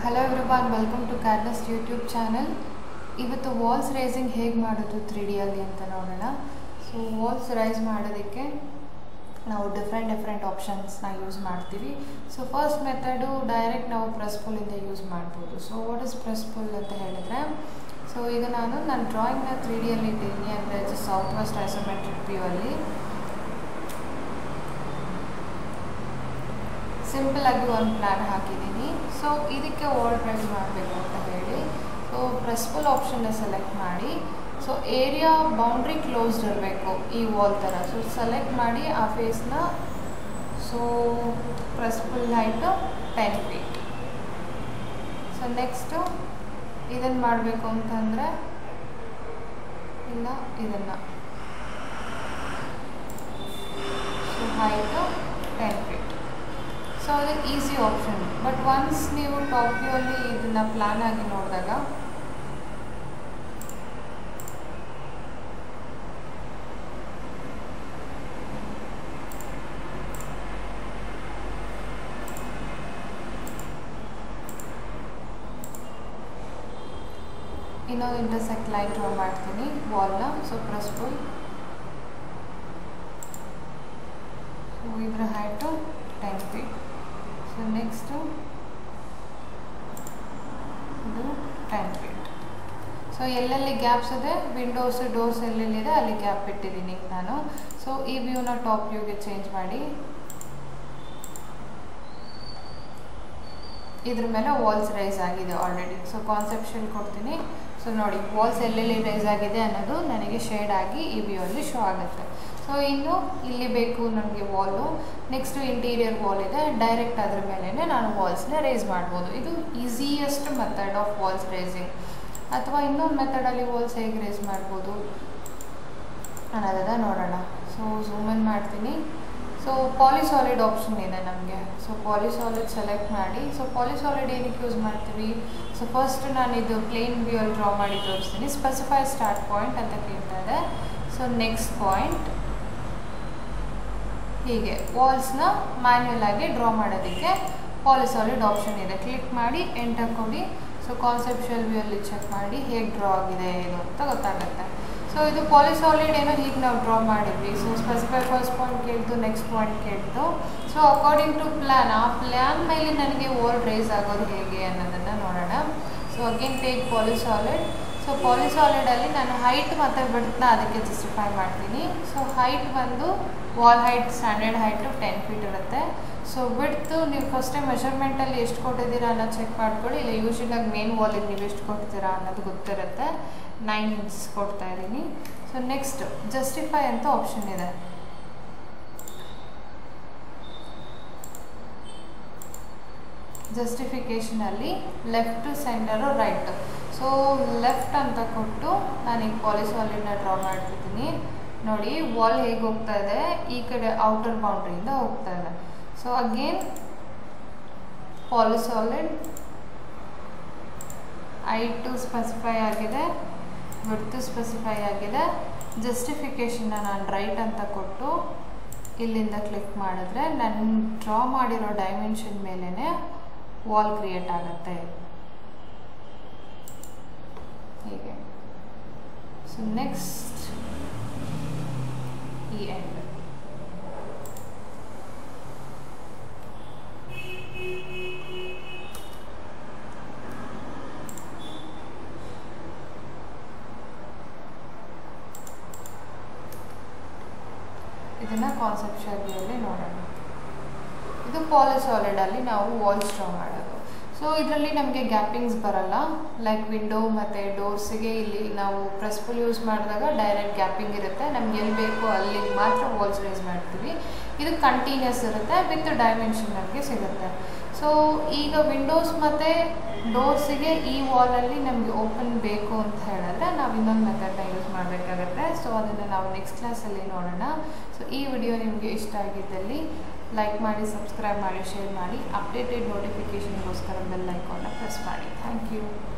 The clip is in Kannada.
ಹಲೋ ಎವ್ರಿವಾನ್ ವೆಲ್ಕಮ್ ಟು ಕ್ಯಾಡ್ನಸ್ ಯೂಟ್ಯೂಬ್ ಚಾನಲ್ ಇವತ್ತು ವಾಲ್ಸ್ ರೈಸಿಂಗ್ ಹೇಗೆ ಮಾಡೋದು ತ್ರೀ ಡಿಯಲ್ಲಿ ಅಂತ ನೋಡೋಣ ಸೊ ವಾಲ್ಸ್ ರೈಸ್ ಮಾಡೋದಕ್ಕೆ ನಾವು ಡಿಫ್ರೆಂಟ್ ಡಿಫ್ರೆಂಟ್ ಆಪ್ಷನ್ಸ್ನ ಯೂಸ್ ಮಾಡ್ತೀವಿ ಸೊ ಫಸ್ಟ್ ಮೆಥಡು ಡೈರೆಕ್ಟ್ ನಾವು ಪ್ರೆಸ್ ಪುಲ್ಲಿಂದ ಯೂಸ್ ಮಾಡ್ಬೋದು so what is press pull ಅಂತ ಹೇಳಿದ್ರೆ ಸೊ ಈಗ ನಾನು ನನ್ನ ಡ್ರಾಯಿಂಗ್ನ ತ್ರೀ ಡಿಯಲ್ಲಿ ಇಟ್ಟಿದ್ದೀನಿ ಅಂದರೆ ಸೌತ್ ವೆಸ್ಟ್ ಐಸೋಮೆಟ್ರಿಕ್ ವ್ಯೂ ಅಲ್ಲಿ ಸಿಂಪಲ್ ಆಗಿ ಒಂದು ಪ್ಲ್ಯಾನ್ ಹಾಕಿದ್ದೀನಿ ಸೊ ಇದಕ್ಕೆ ವಾಲ್ ರೈಸ್ ಮಾಡಬೇಕು ಅಂತ ಹೇಳಿ ಸೊ ಪ್ರೆಸ್ಫುಲ್ ಆಪ್ಷನ್ನ ಸೆಲೆಕ್ಟ್ ಮಾಡಿ ಸೊ ಏರಿಯಾ ಬೌಂಡ್ರಿ ಕ್ಲೋಸ್ಡ್ ಇರಬೇಕು ಈ ವಾಲ್ ಥರ ಸೊ ಸೆಲೆಕ್ಟ್ ಮಾಡಿ ಆ ಫೇಸ್ನ so press pull height ten feet so next ಇದನ್ನು ಮಾಡಬೇಕು ಅಂತಂದರೆ ಇಲ್ಲ ಇದನ್ನು so height ten feet so ಅದು ಈಸಿ ಆಪ್ಷನ್ ಬಟ್ ಒನ್ಸ್ ನೀವು ಟಾಪ್ ವ್ಯೂ ಅಲ್ಲಿ ಇದನ್ನ ಪ್ಲಾನ್ ಆಗಿ ನೋಡಿದಾಗ ಇನ್ನೊಂದು ಇಂಟರ್ಸೆಕ್ಟ್ ಲೈನ್ ಡ್ರಾ ಮಾಡ್ತೀನಿ ವಾಲ್ನ ಸೊ ಪ್ರೆಸ್ಫುಲ್ ಸೊ ಇದರ height ten feet so next ಇದು ಟೆನ್ ಫೀಟ್ ಸೊ ಎಲ್ಲೆಲ್ಲಿ ಗ್ಯಾಪ್ಸ್ ಇದೆ ವಿಂಡೋಸ್ ಡೋರ್ಸ್ ಎಲ್ಲೆಲ್ಲಿದೆ ಅಲ್ಲಿ ಗ್ಯಾಪ್ ಇಟ್ಟಿದ್ದೀನಿ ನಾನು ಸೊ ಈ ವ್ಯೂನ ಟಾಪ್ ವ್ಯೂಗೆ ಚೇಂಜ್ ಮಾಡಿ ಇದ್ರ ಮೇಲೆ ವಾಲ್ಸ್ ರೈಸ್ ಆಗಿದೆ ಆಲ್ರೆಡಿ ಸೊ ಕಾನ್ಸೆಪ್ಷನ್ ಕೊಡ್ತೀನಿ ಸೊ ನೋಡಿ ವಾಲ್ಸ್ ಎಲ್ಲೆಲ್ಲಿ ರೈಸ್ ಆಗಿದೆ ಅನ್ನೋದು ನನಗೆ ಶೇಡ್ ಆಗಿ ಈ ವ್ಯೂ ಅಲ್ಲಿ ಶೋ ಆಗುತ್ತೆ ಸೊ ಇನ್ನು ಇಲ್ಲಿ ಬೇಕು ನನಗೆ ವಾಲು ನೆಕ್ಸ್ಟು ಇಂಟೀರಿಯರ್ ವಾಲ್ ಇದೆ ಡೈರೆಕ್ಟ್ ಅದ್ರ ಮೇಲೇ ನಾನು ವಾಲ್ಸ್ನ ರೇಸ್ ಮಾಡ್ಬೋದು ಇದು easiest method of walls raising ಅಥವಾ ಇನ್ನೊಂದು ಮೆಥಡಲ್ಲಿ ವಾಲ್ಸ್ ಹೇಗೆ ರೇಸ್ ಮಾಡ್ಬೋದು ಅನ್ನೋದನ್ನ ನೋಡೋಣ ಸೊ ಝೂಮನ್ ಮಾಡ್ತೀನಿ ಸೊ ಪಾಲಿಸಾಲಿಡ್ ಆಪ್ಷನ್ ಇದೆ ನಮಗೆ ಸೊ ಪಾಲಿಸಾಲಿಡ್ ಸೆಲೆಕ್ಟ್ ಮಾಡಿ ಸೊ ಪಾಲಿಸಾಲಿಡ್ ಏನಕ್ಕೆ ಯೂಸ್ ಮಾಡ್ತೀವಿ ಸೊ ಫಸ್ಟ್ ನಾನು ಇದು ಪ್ಲೇನ್ ವ್ಯೂ ಅಲ್ಲಿ ಡ್ರಾ ಮಾಡಿ ತೋರಿಸ್ತೀನಿ ಸ್ಪೆಸಿಫೈ ಸ್ಟಾರ್ಟ್ ಪಾಯಿಂಟ್ ಅಂತ ಕೇಳ್ತಾ ಇದೆ ಸೊ ನೆಕ್ಸ್ಟ್ ಪಾಯಿಂಟ್ ಹೀಗೆ ವಾಲ್ಸ್ನ ಮ್ಯಾನ್ಯಲ್ ಆಗಿ ಡ್ರಾ ಮಾಡೋದಕ್ಕೆ ಪಾಲಿಸಾಲಿಡ್ ಆಪ್ಷನ್ ಇದೆ ಕ್ಲಿಕ್ ಮಾಡಿ ಎಂಟರ್ ಕೊಡಿ ಸೊ ಕಾನ್ಸೆಪ್ಷುಯಲ್ ವ್ಯೂ ಅಲ್ಲಿ ಚೆಕ್ ಮಾಡಿ ಹೇಗೆ ಡ್ರಾ ಆಗಿದೆ ಇದು ಅಂತ ಗೊತ್ತಾಗುತ್ತೆ ಸೊ ಇದು ಪಾಲಿಸಾಲಿಡ್ ಏನೋ ಹೀಗೆ ನಾವು ಡ್ರಾ ಮಾಡಿದ್ವಿ ಸೊ ಸ್ಪೆಸಿಫೈ ಫಸ್ಟ್ ಪಾಯಿಂಟ್ ಕೇಳ್ತು ನೆಕ್ಸ್ಟ್ ಪಾಯಿಂಟ್ ಕೇಳ್ತು ಸೊ ಅಕಾರ್ಡಿಂಗ್ ಟು ಪ್ಲ್ಯಾನ್ ಆ ಪ್ಲ್ಯಾನ್ ಮೇಲೆ ನನಗೆ ವಾಲ್ ರೇಸ್ ಆಗೋದು ಹೇಗೆ ಅನ್ನೋದನ್ನು ನೋಡೋಣ so again take polysolid so ಪಾಲಿಸಾಲಿಡಲ್ಲಿ ನಾನು ಹೈಟ್ ಮತ್ತು ಬಿಡ್ತನ್ನ ಅದಕ್ಕೆ ಜಸ್ಟಿಫೈ ಮಾಡ್ತೀನಿ ಸೊ ಹೈಟ್ ಬಂದು wall height standard height ten feet ಇರುತ್ತೆ ಸೊ ಬಿಡ್ತು ನೀವು ಫಸ್ಟೇ ಮೆಷರ್ಮೆಂಟಲ್ಲಿ ಎಷ್ಟು ಕೊಟ್ಟಿದ್ದೀರಾ ಅನ್ನೋದು ಚೆಕ್ ಮಾಡ್ಕೊಳ್ಳಿ ಇಲ್ಲ ಯೂಶಲಾಗಿ ಮೇನ್ ವಾಲಿಗೆ ನೀವು ಎಷ್ಟು ಕೊಡ್ತೀರಾ ಅನ್ನೋದು ಗೊತ್ತಿರುತ್ತೆ ನೈನ್ ಇಂಚಸ್ ಕೊಡ್ತಾ ಇದ್ದೀನಿ ಸೊ ನೆಕ್ಸ್ಟ್ ಜಸ್ಟಿಫೈ ಅಂತ ಆಪ್ಷನ್ ಇದೆ ಜಸ್ಟಿಫಿಕೇಷನಲ್ಲಿ left center right so left ಅಂತ ಕೊಟ್ಟು ನಾನೀಗ ಪಾಲಿಸಾಲಿಡ್ನ ಡ್ರಾ ಮಾಡ್ತಿದ್ದೀನಿ ನೋಡಿ ವಾಲ್ ಹೇಗೆ ಹೋಗ್ತಾ ಇದೆ ಈ ಕಡೆ ಔಟರ್ ಬೌಂಡ್ರಿಯಿಂದ ಹೋಗ್ತಾ ಇದೆ so again polysolid height specify ಆಗಿದೆ ಬಿಡ್ತು ಸ್ಪೆಸಿಫೈ ಆಗಿದೆ ಜಸ್ಟಿಫಿಕೇಷನ್ನ ನಾನು ರೈಟ್ ಅಂತ ಕೊಟ್ಟು ಇಲ್ಲಿಂದ ಕ್ಲಿಕ್ ಮಾಡಿದ್ರೆ ನಾನು ಡ್ರಾ ಮಾಡಿರೋ ಡೈಮೆನ್ಷನ್ ಮೇಲೇ ವಾಲ್ ಕ್ರಿಯೇಟ್ ಆಗುತ್ತೆ ಹೀಗೆ ಸೊ ನೆಕ್ಸ್ಟ್ ಈ ಎಂಡ್ ಇದನ್ನು ಕಾನ್ಸೆಪ್ಷುಯಲ್ ವ್ಯೂಯಲ್ಲಿ ನೋಡೋಣ ಇದು ಪಾಲಿಸಾಲಿಡಲ್ಲಿ ನಾವು ವಾಲ್ಸ್ ಡ್ರಾ ಮಾಡೋದು ಸೊ ಇದರಲ್ಲಿ ನಮಗೆ ಗ್ಯಾಪಿಂಗ್ಸ್ ಬರಲ್ಲ ಲೈಕ್ ವಿಂಡೋ ಮತ್ತು ಡೋರ್ಸಿಗೆ ಇಲ್ಲಿ ನಾವು ಪ್ರೆಸ್ಫುಲ್ ಯೂಸ್ ಮಾಡಿದಾಗ ಡೈರೆಕ್ಟ್ ಗ್ಯಾಪಿಂಗ್ ಇರುತ್ತೆ ನಮ್ಗೆ ಎಲ್ಲಿ ಬೇಕೋ ಅಲ್ಲಿಗೆ ಮಾತ್ರ ವಾಲ್ಸ್ ರೈಸ್ ಮಾಡ್ತೀವಿ ಇದು ಕಂಟಿನ್ಯೂಸ್ ಇರುತ್ತೆ ವಿತ್ ಡೈಮೆನ್ಷನ್ ನಮಗೆ ಸಿಗುತ್ತೆ ಸೊ ಈಗ ವಿಂಡೋಸ್ ಮತ್ತು ಡೋರ್ಸಿಗೆ ಈ ವಾಲಲ್ಲಿ ನಮಗೆ ಓಪನ್ ಬೇಕು ಅಂತ ಹೇಳಿದ್ರೆ ನಾವು ಇನ್ನೊಂದು ಮೆಥಡ್ನ ಯೂಸ್ ಮಾಡಬೇಕಾಗತ್ತೆ ಸೊ ಅದನ್ನು ನಾವು ನೆಕ್ಸ್ಟ್ ಕ್ಲಾಸಲ್ಲಿ ನೋಡೋಣ ಸೊ ಈ ವಿಡಿಯೋ ನಿಮಗೆ ಇಷ್ಟ ಆಗಿದ್ದಲ್ಲಿ ಲೈಕ್ ಮಾಡಿ ಸಬ್ಸ್ಕ್ರೈಬ್ ಮಾಡಿ ಶೇರ್ ಮಾಡಿ ಅಪ್ಡೇಟೆಡ್ ನೋಟಿಫಿಕೇಷನ್ಗೋಸ್ಕರ ಬೆಲ್ ಐಕಾನ್ನ ಪ್ರೆಸ್ ಮಾಡಿ ಥ್ಯಾಂಕ್ ಯು